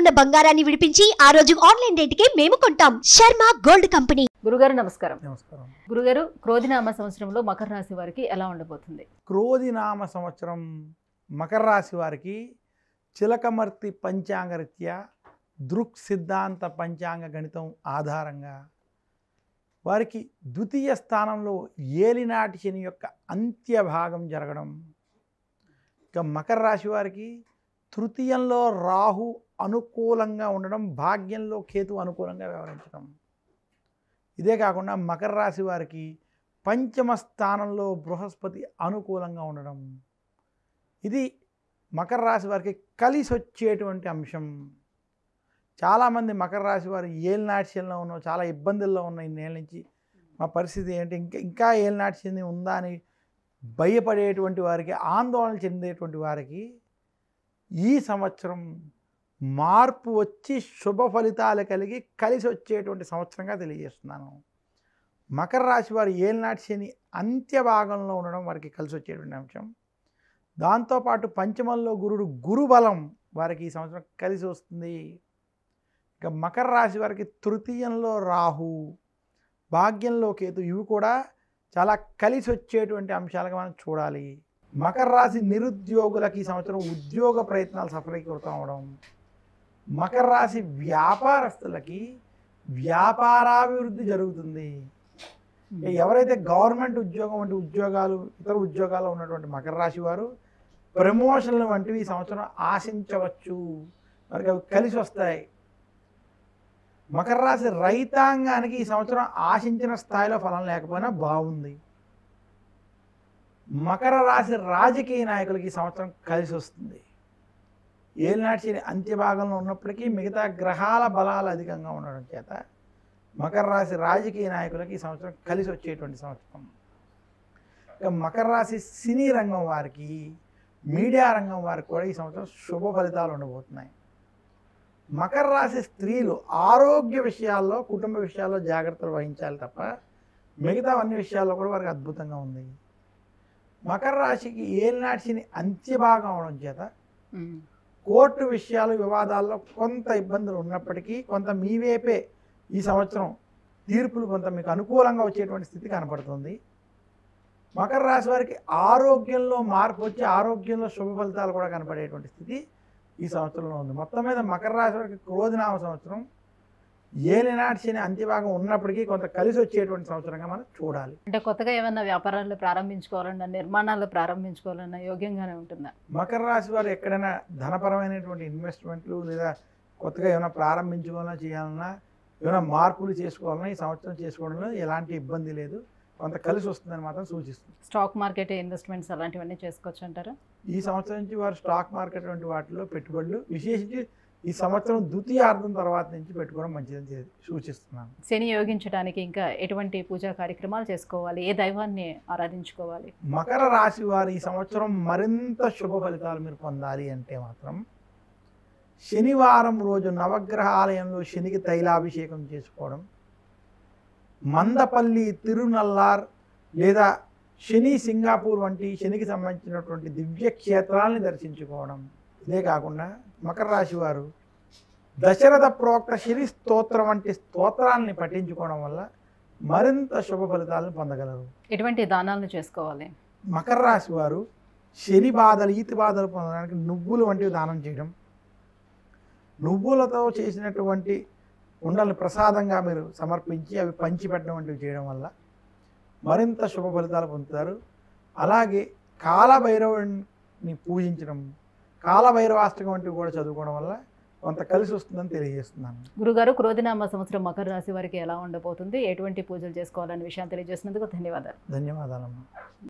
ఉన్న బంగారాన్ని విడిపించి ఆ రోజు ఆన్లైన్ రేటుకే మేము కొంటాం శర్మ గోల్డ్ కంపెనీ గురుగారు నమస్కారం నమస్కారం గురుగారు క్రోధినామ సంవత్సరంలో మకర రాశి వారికి ఎలా ఉండబోతుంది క్రోధినామ సంవత్సరం మకర రాశి వారికి చిలకమర్తి పంచాంగరీత్యా దృక్ సిద్ధాంత పంచాంగ గణితం ఆధారంగా వారికి ద్వితీయ స్థానంలో ఏలినాటి శని యొక్క అంత్య భాగం జరగడం ఇక మకర రాశి వారికి తృతీయంలో రాహు అనుకూలంగా ఉండడం భాగ్యంలో కేతు అనుకూలంగా వ్యవహరించడం ఇదే కాకుండా మకర రాశి వారికి పంచమ స్థానంలో బృహస్పతి అనుకూలంగా ఉండడం ఇది మకర రాశి వారికి కలిసి వచ్చేటువంటి అంశం చాలామంది మకర రాశి వారు ఏలినాట్యంలో ఉన్న చాలా ఇబ్బందుల్లో ఉన్న ఇన్నేళ్ళ నుంచి మా పరిస్థితి ఏంటి ఇంకా ఇంకా ఏలినాట్యం ఉందా అని భయపడేటువంటి వారికి ఆందోళన చెందేటువంటి వారికి ఈ సంవత్సరం మార్పు వచ్చి శుభ ఫలితాలు కలిగి కలిసి వచ్చేటువంటి సంవత్సరంగా తెలియజేస్తున్నాను మకర రాశి వారు ఏలినాటి శని అంత్య భాగంలో ఉండడం వారికి కలిసి వచ్చేటువంటి అంశం దాంతోపాటు పంచమంలో గురుడు గురుబలం వారికి ఈ సంవత్సరం కలిసి వస్తుంది ఇక మకర రాశి వారికి తృతీయంలో రాహు భాగ్యంలో కేతు ఇవి కూడా చాలా కలిసి వచ్చేటువంటి అంశాలుగా మనం చూడాలి మకర రాశి నిరుద్యోగులకి ఈ సంవత్సరం ఉద్యోగ ప్రయత్నాలు సఫలీకృతం అవడం మకర రాశి వ్యాపారస్తులకి వ్యాపారాభివృద్ధి జరుగుతుంది ఎవరైతే గవర్నమెంట్ ఉద్యోగం వంటి ఉద్యోగాలు ఇతర ఉద్యోగాల్లో ఉన్నటువంటి మకర రాశి వారు ప్రమోషన్లు వంటివి ఈ సంవత్సరం ఆశించవచ్చు వారికి అవి కలిసి వస్తాయి మకర రాశి రైతాంగానికి ఈ సంవత్సరం ఆశించిన స్థాయిలో ఫలం లేకపోయినా బాగుంది మకర రాశి రాజకీయ నాయకులకి ఈ సంవత్సరం కలిసి వస్తుంది ఏలినాటి శని అంత్యభాగంలో ఉన్నప్పటికీ మిగతా గ్రహాల బలాలు అధికంగా ఉండడం చేత మకర రాశి రాజకీయ నాయకులకి ఈ సంవత్సరం కలిసి వచ్చేటువంటి సంవత్సరం ఇక మకర రాశి సినీ రంగం వారికి మీడియా రంగం వారికి కూడా ఈ సంవత్సరం శుభ ఫలితాలు ఉండబోతున్నాయి మకర రాశి స్త్రీలు ఆరోగ్య విషయాల్లో కుటుంబ విషయాల్లో జాగ్రత్తలు వహించాలి తప్ప మిగతా అన్ని విషయాల్లో కూడా వారికి అద్భుతంగా ఉంది మకర రాశికి ఏలినాటి శని అంత్యభాగం అవడం చేత ఉమ్. కోర్టు విషయాలు వివాదాల్లో కొంత ఇబ్బందులు ఉన్నప్పటికీ కొంత మీ వైపే ఈ సంవత్సరం తీర్పులు కొంత మీకు అనుకూలంగా వచ్చేటువంటి స్థితి కనపడుతుంది మకర రాశి వారికి ఆరోగ్యంలో మార్పు వచ్చి ఆరోగ్యంలో శుభ ఫలితాలు కూడా కనపడేటువంటి స్థితి ఈ సంవత్సరంలో ఉంది మొత్తం మీద మకర రాశి వారికి క్రోధినామ సంవత్సరం ఏలినాటి శని అంత్యభాగం ఉన్నప్పటికీ కొంత కలిసి వచ్చేటువంటి సంవత్సరంగా మనం చూడాలి అంటే కొత్తగా ఏమైనా వ్యాపారాలు ప్రారంభించుకోవాలన్నా నిర్మాణాలు ప్రారంభించుకోవాలన్నా యోగ్యంగానే ఉంటుందా మకర రాశి వారు ఎక్కడైనా ధనపరమైనటువంటి ఇన్వెస్ట్మెంట్లు లేదా కొత్తగా ఏమైనా ప్రారంభించుకోవాలన్నా చేయాలన్నా ఏమైనా మార్పులు చేసుకోవాలన్నా ఈ సంవత్సరం చేసుకోవడంలో ఎలాంటి ఇబ్బంది లేదు కొంత కలిసి వస్తుందని మాత్రం సూచిస్తుంది స్టాక్ మార్కెట్ ఇన్వెస్ట్మెంట్స్ అలాంటివన్నీ చేసుకోవచ్చు అంటారా ఈ సంవత్సరం నుంచి వారు స్టాక్ మార్కెట్ వంటి వాటిలో పెట్టుబడులు విశేషించి ఈ సంవత్సరం ద్వితీయార్థం తర్వాత నుంచి పెట్టుకోవడం మంచిదని చే- సూచిస్తున్నాను శని యోగించడానికి ఇంకా ఎటువంటి పూజా కార్యక్రమాలు చేసుకోవాలి ఏ దైవాన్ని ఆరాధించుకోవాలి మకర రాశి వారు ఈ సంవత్సరం మరింత శుభ ఫలితాలు మీరు పొందాలి అంటే మాత్రం శనివారం రోజు నవగ్రహ ఆలయంలో శనికి తైలాభిషేకం చేసుకోవడం మందపల్లి తిరునల్లార్ లేదా శని సింగాపూర్ వంటి శనికి సంబంధించినటువంటి దివ్య క్షేత్రాలని దర్శించుకోవడం ఇదే కాకుండా మకర రాశి వారు దశరథ ప్రోక్త శని స్తోత్రం వంటి స్తోత్రాలని పఠించుకోవడం వల్ల మరింత శుభ ఫలితాలను పొందగలరు ఎటువంటి దానాలను చేసుకోవాలి మకర రాశి వారు శని బాధలు ఈతి బాధలు పొందడానికి నువ్వులు వంటివి దానం చేయడం నువ్వులతో చేసినటువంటి ఉండల్ని ప్రసాదంగా మీరు సమర్పించి అవి పంచిపెట్టడం వంటివి చేయడం వల్ల మరింత శుభ ఫలితాలు పొందుతారు అలాగే కాలభైరవుని పూజించడం కాలభైరవాష్టకం వంటివి కూడా చదువుకోవడం వల్ల కొంత కలిసి వస్తుందని తెలియజేస్తున్నాను గురుగారు క్రోధినామ సంవత్సరం మకర రాశి వారికి ఎలా ఉండబోతుంది ఎటువంటి పూజలు చేసుకోవాలనే విషయాన్ని తెలియజేసినందుకు ధన్యవాదాలు ధన్యవాదాలమ్మా